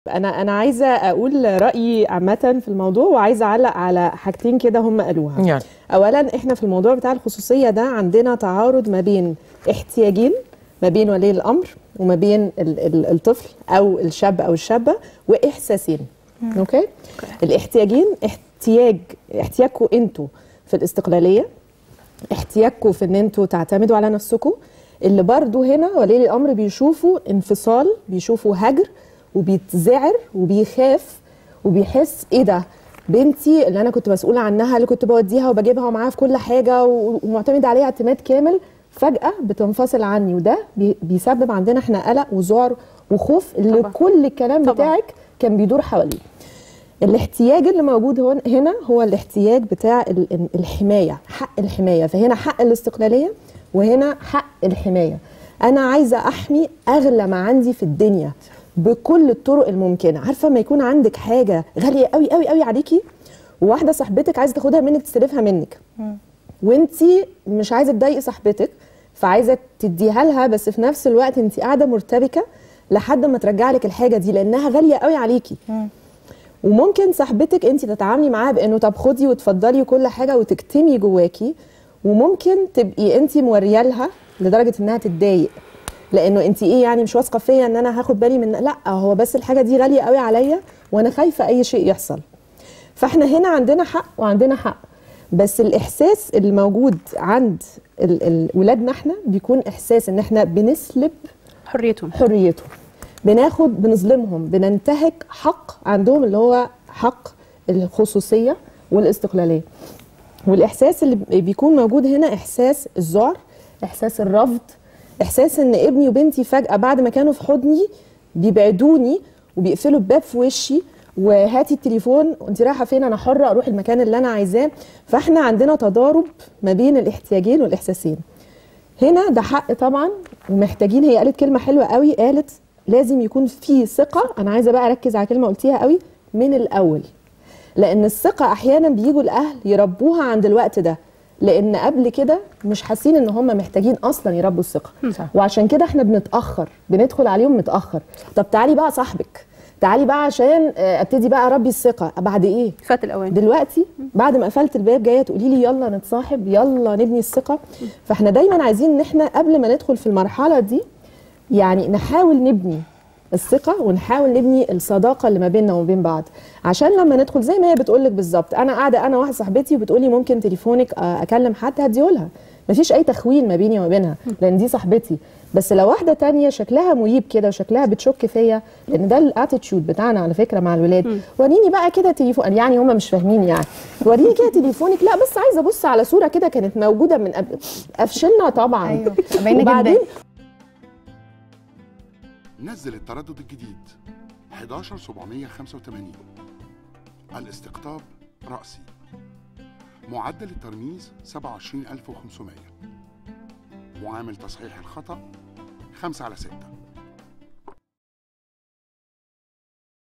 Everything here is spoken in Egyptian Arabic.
انا انا عايزه اقول رايي عامه في الموضوع وعايزه اعلق على حاجتين كده هم قالوها يعني اولا احنا في الموضوع بتاع الخصوصيه ده عندنا تعارض ما بين احتياجين ما بين ولي الامر وما بين ال- ال- الطفل او الشاب او الشابه واحساسين اوكي الاحتياجين احتياج احتياجكم انتوا في الاستقلاليه احتياجكم في ان انتوا تعتمدوا على نفسكم اللي برضو هنا ولي الامر بيشوفوا انفصال بيشوفوا هجر وبيتذعر وبيخاف وبيحس ايه ده بنتي اللي انا كنت مسؤوله عنها اللي كنت بوديها وبجيبها ومعاها في كل حاجه و- ومعتمد عليها اعتماد كامل فجاه بتنفصل عني وده بي- بيسبب عندنا احنا قلق وذعر وخوف اللي طبعا. كل الكلام طبعا. بتاعك كان بيدور حواليه الاحتياج اللي موجود هون- هنا هو الاحتياج بتاع ال- الحمايه حق الحمايه فهنا حق الاستقلاليه وهنا حق الحمايه انا عايزه احمي اغلى ما عندي في الدنيا بكل الطرق الممكنه عارفه ما يكون عندك حاجه غاليه قوي قوي قوي عليكي وواحده صاحبتك عايزه تاخدها منك تستلفها منك وانتي مش عايزه تضايقي صاحبتك فعايزه تديها لها بس في نفس الوقت انت قاعده مرتبكه لحد ما ترجع لك الحاجه دي لانها غاليه قوي عليكي وممكن صاحبتك انت تتعاملي معاها بانه طب خدي وتفضلي وكل حاجه وتكتمي جواكي وممكن تبقي انت موريه لها لدرجه انها تتضايق لانه انت ايه يعني مش واثقه فيا ان انا هاخد بالي من لا هو بس الحاجه دي غاليه قوي عليا وانا خايفه اي شيء يحصل فاحنا هنا عندنا حق وعندنا حق بس الاحساس اللي موجود عند ال- ال- ولادنا احنا بيكون احساس ان احنا بنسلب حريتهم حريتهم بناخد بنظلمهم بننتهك حق عندهم اللي هو حق الخصوصيه والاستقلاليه والاحساس اللي بيكون موجود هنا احساس الذعر احساس الرفض احساس ان ابني وبنتي فجاه بعد ما كانوا في حضني بيبعدوني وبيقفلوا الباب في وشي وهاتي التليفون وانت رايحه فين انا حره اروح المكان اللي انا عايزاه فاحنا عندنا تضارب ما بين الاحتياجين والاحساسين هنا ده حق طبعا ومحتاجين هي قالت كلمه حلوه قوي قالت لازم يكون في ثقه انا عايزه بقى اركز على كلمه قلتيها قوي من الاول لان الثقه احيانا بيجوا الاهل يربوها عند الوقت ده لان قبل كده مش حاسين ان هم محتاجين اصلا يربوا الثقه صح. وعشان كده احنا بنتاخر بندخل عليهم متاخر طب تعالي بقى صاحبك تعالي بقى عشان آه، ابتدي بقى اربي الثقه بعد ايه فات الاوان دلوقتي بعد ما قفلت الباب جايه تقولي لي يلا نتصاحب يلا نبني الثقه فاحنا دايما عايزين ان احنا قبل ما ندخل في المرحله دي يعني نحاول نبني الثقه ونحاول نبني الصداقه اللي ما بيننا وما بين بعض عشان لما ندخل زي ما هي بتقول لك بالظبط انا قاعده انا واحده صاحبتي وبتقولي ممكن تليفونك آه، اكلم حد هديهولها مفيش اي تخوين ما بيني وما بينها لان دي صاحبتي بس لو واحده تانية شكلها مريب كده وشكلها بتشك فيا لان ده الاتيتيود بتاعنا على فكره مع الولاد وريني بقى كده تليفون يعني هم مش فاهمين يعني وريني كده تليفونك لا بس عايزه ابص على صوره كده كانت موجوده من قبل افشلنا طبعا ايوه باينه وبعدين جدا نزل التردد الجديد 11785 الاستقطاب رأسي معدل الترميز 27500 معامل تصحيح الخطأ 5 على 6